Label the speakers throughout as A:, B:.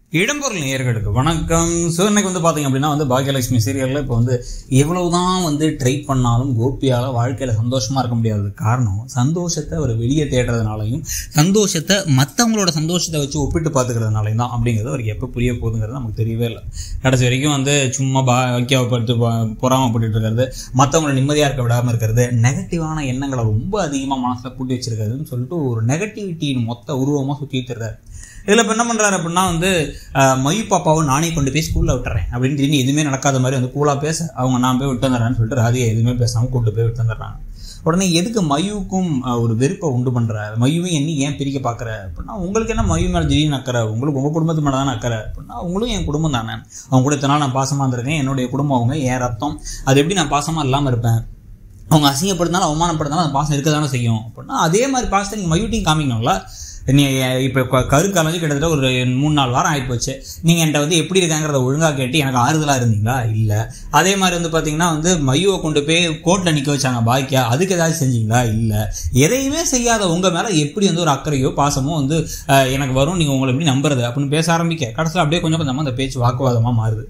A: இடம்பொருள் நேயர்களுக்கு வணக்கம் ஸோ இன்னைக்கு வந்து பார்த்தீங்க அப்படின்னா வந்து பாக்கியலட்சுமி சீரியலில் இப்போ வந்து எவ்வளவுதான் வந்து ட்ரை பண்ணாலும் கோபியால் வாழ்க்கையில் சந்தோஷமாக இருக்க முடியாது காரணம் சந்தோஷத்தை அவர் வெளியே தேடுறதுனாலையும் சந்தோஷத்தை மற்றவங்களோட சந்தோஷத்தை வச்சு ஒப்பிட்டு பார்த்துக்கிறதுனாலையும் தான் அப்படிங்கிறது அவருக்கு எப்போ புரிய போகுதுங்கிறது நமக்கு தெரியவே இல்லை கடைசி வரைக்கும் வந்து சும்மா பாக்கியாவை படுத்து பொறாமப்பட்டு இருக்கிறது மற்றவங்களை நிம்மதியாக இருக்க விடாமல் இருக்கிறது நெகட்டிவான எண்ணங்களை ரொம்ப அதிகமாக மனசில் பூட்டி வச்சிருக்கிறதுன்னு சொல்லிட்டு ஒரு நெகட்டிவிட்டியின் மொத்த உருவமாக சுற்றிட்டு இருக்காரு இதில் இப்போ என்ன பண்ணுறாரு அப்படின்னா வந்து அஹ், மயு பாப்பாவை நானே கொண்டு போய் ஸ்கூலில் விட்டுறேன் அப்படின்னு திடீர்னு எதுவுமே நடக்காத மாதிரி வந்து கூலாக பேச அவங்க நான் போய் விட்டு வந்துடுறேன்னு சொல்லிட்டு ராதிகா எதுவுமே பேசாமல் கூட்டு போய் விட்டு வந்துடுறாங்க உடனே எதுக்கு மயுவுக்கும் அஹ், ஒரு வெறுப்பை உண்டு பண்ணுற மயுவையும் என்ன ஏன் பிரிக்க பார்க்குற அப்படின்னா உங்களுக்கு என்ன மயு மேலே திடீர்னு அக்கறை உங்களுக்கு உங்கள் குடும்பத்து மேலே தானே அக்கறை அப்படின்னா அவங்களும் என் குடும்பம் தானே அவங்க கூட இத்தனை நாள் நான் பாசமாக இருந்திருக்கேன் என்னுடைய குடும்பம் அவங்க என் ரத்தம் அது எப்படி நான் பாசமாக இல்லாமல் இருப்பேன் அவங்க அசிங்கப்படுத்தினாலும் அவமானப்படுத்தினாலும் அந்த பாசம் இருக்க தானே செய்யும் அப்படின்னா அதே மாதிரி பாசத்தை நீங்கள் மயூட்டியும் காமிக்கணும்ல நீ இப்போ கரு கலைஞ்சு கிட்டத்தட்ட ஒரு மூணு நாலு வாரம் ஆகிப்போச்சு நீங்கள் என்கிட்ட வந்து எப்படி இருக்காங்கிறத ஒழுங்காக கேட்டு எனக்கு ஆறுதலாக இருந்தீங்களா இல்லை அதே மாதிரி வந்து பார்த்தீங்கன்னா வந்து மையுவை கொண்டு போய் கோர்ட்டில் நிற்க வச்சாங்க பாக்கியா அதுக்கு ஏதாச்சும் செஞ்சீங்களா இல்லை எதையுமே செய்யாத உங்கள் மேலே எப்படி வந்து ஒரு அக்கறையோ பாசமோ வந்து அஹ், எனக்கு வரும் நீங்கள் உங்களை எப்படி நம்புறது அப்படின்னு பேச ஆரம்பிக்க கடைசியில் அப்படியே கொஞ்சம் கொஞ்சமாக அந்த பேச்சு வாக்குவாதமாக மாறுது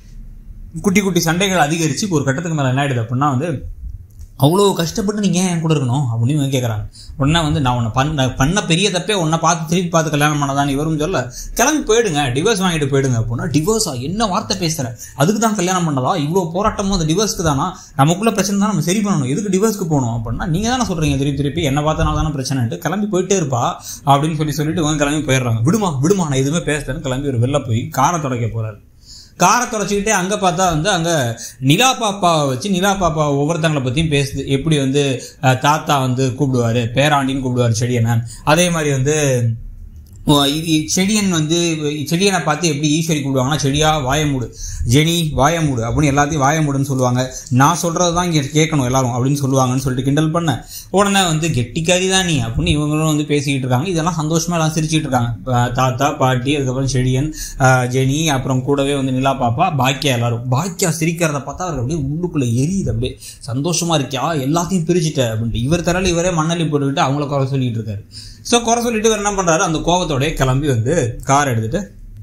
A: குட்டி குட்டி சண்டைகள் அதிகரித்து இப்போ ஒரு கட்டத்துக்கு மேலே என்ன ஆயிடுது அப்படின்னா வந்து அவ்வளோ கஷ்டப்பட்டு நீங்கள் ஏன் என் கூட இருக்கணும் அப்படின்னு இவங்க கேட்குறாங்க உடனே வந்து நான் உன்னை பண்ண பண்ண பெரிய தப்பே உன்னை பார்த்து திருப்பி பார்த்து கல்யாணம் பண்ணதான் இவரும் சொல்ல கிளம்பி போயிடுங்க டிவோர்ஸ் வாங்கிட்டு போயிடுங்க அப்படின்னா டிவோர்ஸா என்ன வார்த்தை பேசுகிற அதுக்கு தான் கல்யாணம் பண்ணதா இவ்வளோ போராட்டமும் அந்த டிவோர்ஸ்க்கு தானா நமக்குள்ள பிரச்சனை தான் நம்ம சரி பண்ணணும் எதுக்கு டிவோர்ஸ்க்கு போகணும் அப்படின்னா நீங்கள் தானே சொல்கிறீங்க திருப்பி திருப்பி என்ன பார்த்தனால தானே பிரச்சனைட்டு கிளம்பி போயிட்டே இருப்பா அப்படின்னு சொல்லி சொல்லிட்டு இவங்க கிளம்பி போயிடுறாங்க விடுமா விடுமா நான் எதுவுமே பேசுறேன்னு கிளம்பி ஒரு வெளில போய் காரை துடைக்க போகிறாரு காரை துடைச்சிக்கிட்டே அங்கே பார்த்தா வந்து அங்கே நிலா பாப்பாவை வச்சு நிலா பாப்பா ஒவ்வொருத்தங்களை பற்றியும் பேசுது எப்படி வந்து அஹ், தாத்தா வந்து கூப்பிடுவார் பேராண்டின்னு கூப்பிடுவார் செடியனை அதே மாதிரி வந்து ஓ, இது செடியன் வந்து செடியனை பார்த்து எப்படி ஈஸ்வரி கூப்பிடுவாங்கன்னா செடியா வாயமூடு ஜெனி வாயமூடு அப்படின்னு எல்லாத்தையும் வாயமூடுன்னு சொல்லுவாங்க நான் சொல்கிறது தான் இங்கே கேட்கணும் எல்லாரும் அப்படின்னு சொல்லுவாங்கன்னு சொல்லிட்டு கிண்டல் பண்ண உடனே வந்து கெட்டிக்காரி தான் நீ அப்படின்னு இவங்களும் வந்து பேசிக்கிட்டு இருக்காங்க இதெல்லாம் சந்தோஷமா எல்லாம் சிரிச்சிட்டு இருக்காங்க பா- தாத்தா பாட்டி அதுக்கப்புறம் செடியன் ஆஹ், ஜெனி அப்புறம் கூடவே வந்து நிலா பாப்பா பாக்கியா எல்லாரும் பாக்கியா சிரிக்கிறத பார்த்தா அவருக்கு அப்படியே உள்ளுக்குள்ள எரியுது அப்படியே சந்தோஷமா இருக்கியா எல்லாத்தையும் பிரிச்சுட்ட அப்படின்ட்டு இவர் தரல இவரே மண்ணள்ளி போட்டுக்கிட்டு அவங்கள குறை சொல்லிட்டு இருக்காரு ஸோ குறை சொல்லிட்டு இவர் என்ன பண்றாரு அந்த கோவத்தோடய கிளம்பி வந்து கார் எடுத்துட்டு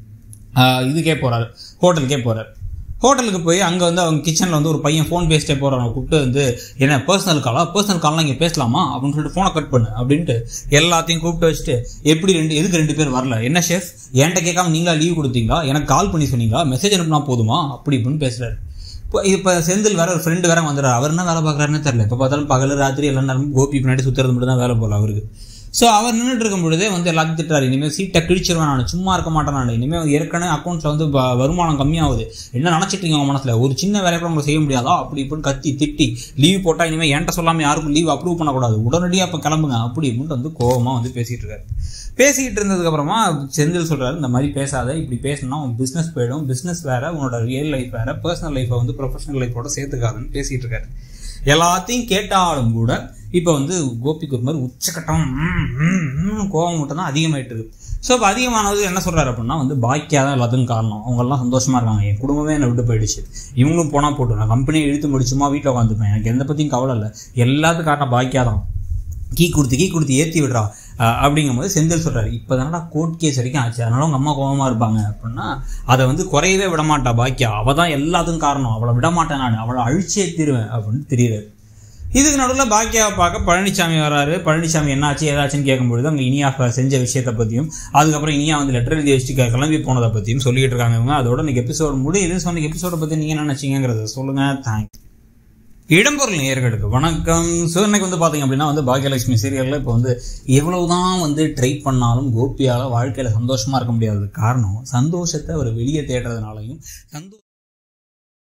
A: ஆஹ், இதுக்கே போறாரு ஹோட்டலுக்கே போறாரு ஹோட்டலுக்கு போய் அங்கே வந்து அவங்க கிச்சனில் வந்து ஒரு பையன் ஃபோன் பேசிட்டே போகிறவங்க கூப்பிட்டு வந்து என்ன பர்சனல் காலா பர்சனல் கால்லாம் இங்கே பேசலாமா அப்படின்னு சொல்லிட்டு ஃபோனை கட் பண்ணு அப்படின்ட்டு எல்லாத்தையும் கூப்பிட்டு வச்சுட்டு எப்படி ரெண்டு எதுக்கு ரெண்டு பேர் வரல என்ன ஷெஃப் என்கிட்ட கேட்காம நீங்களா லீவ் கொடுத்தீங்களா எனக்கு கால் பண்ணி சொன்னீங்களா மெசேஜ் அனுப்புனா போதுமா அப்படி இப்படின்னு பேசுறாரு இப்போ இப்போ செந்தில் வேற ஒரு ஃப்ரெண்டு வேற வந்துடுறாரு அவர் என்ன வேலை பார்க்குறாருன்னு தெரியல இப்போ பார்த்தாலும் பகல் ராத்திரி எல்லா நேரமும் கோபி பின்னாடி சுற்றுறது மட்டும் தான் வேலை போல அவருக்கு ஸோ அவர் நின்றுட்டு இருக்கும் பொழுதே வந்து எல்லாத்தையும் திட்டுறாரு இனிமேல் சீட்டை கிழிச்சிருவேன் நான் சும்மா இருக்க மாட்டேன் நான் இனிமேல் ஏற்கனவே அக்கௌண்ட்ஸில் வந்து வ- வருமானம் கம்மியாகுது என்ன நினச்சிட்டு இருக்கீங்க உங்க மனசில் ஒரு சின்ன வேலை கூட உங்களுக்கு செய்ய முடியாதா அப்படி இப்படின்னு கத்தி திட்டி லீவ் போட்டால் இனிமேல் என்கிட்ட சொல்லாமல் யாருக்கும் லீவ் அப்ரூவ் பண்ணக்கூடாது உடனடியாக அப்போ கிளம்புங்க அப்படி இப்படின்ட்டு வந்து கோவமாக வந்து பேசிகிட்டு இருக்காரு பேசிக்கிட்டு இருந்ததுக்கு அப்புறமா செந்தில் சொல்றாரு இந்த மாதிரி பேசாத இப்படி பேசினா உன் பிஸ்னஸ் போயிடும் பிஸ்னஸ் வேற உன்னோட ரியல் லைஃப் வேற பர்சனல் லைஃப்பை வந்து ப்ரொஃபஷனல் லைஃபோட சேர்த்துக்காதுன்னு பேசிட்டு இருக்காரு எல்லாத்தையும் கேட்டாலும் கூட இப்போ வந்து கோபிக்கு ஒரு மாதிரி உச்சக்கட்டம் ம், ம், ம், கோவம் மட்டும் தான் அதிகமாயிட்டு இருக்கு ஸோ இப்போ அதிகமானது என்ன சொல்றாரு அப்படின்னா வந்து பாக்கியா தான் எல்லாத்துக்கும் காரணம் அவங்க எல்லாம் சந்தோஷமா இருக்காங்க என் குடும்பமே என்னை விட்டு போயிடுச்சு இவங்களும் போனா போட்டு நான் கம்பெனியை இழுத்து முடிச்சுமா வீட்டில் உட்காந்துப்பேன் எனக்கு எந்த பற்றியும் கவலை இல்லை எல்லாத்துக்கும் காரணம் பாக்கியா தான் கீ கொடுத்து கீ கொடுத்து ஏற்றி விடுறா அஹ் அப்படிங்கும்போது செந்தில் சொல்றாரு இப்போ தானடா கோர்ட் கேஸ் வரைக்கும் ஆச்சு அதனால உங்க அம்மா கோவமா இருப்பாங்க அப்படின்னா அதை வந்து குறையவே விட மாட்டா பாக்கியா அவ தான் எல்லாத்துக்கும் காரணம் அவளை விட மாட்டேன் நான் அவளை அழிச்சே தீருவேன் அப்படின்னு தெரியுது இதுக்கு நடுவில் பாக்கியாவை பார்க்க பழனிசாமி வராரு பழனிசாமி என்னாச்சு ஏதாச்சுன்னு கேட்கும்பொழுது அங்கே இனியா ஃப- செஞ்ச விஷயத்தை பற்றியும் அதுக்கப்புறம் இனியா வந்து லெட்டர் எழுதி வச்சுட்டு க- கிளம்பி போனதை பற்றியும் சொல்லிட்டு இருக்காங்க இவங்க அதோட இன்னைக்கு எபிசோடு முடியுது ஸோ இன்னைக்கு எபிசோட பற்றி நீங்கள் என்ன நினச்சிங்கிறத சொல்லுங்க தேங்க்ஸ் இடம்பொருள் நேயர்களுக்கு வணக்கம் ஸோ இன்னைக்கு வந்து பார்த்தீங்க அப்படின்னா வந்து பாக்கியலட்சுமி சீரியலில் இப்போ வந்து எவ்வளவுதான் வந்து ட்ரை பண்ணாலும் கோபியால் வாழ்க்கையில் சந்தோஷமாக இருக்க முடியாது காரணம் சந்தோஷத்தை அவர் வெளியே தேடுறதுனாலையும் சந்தோ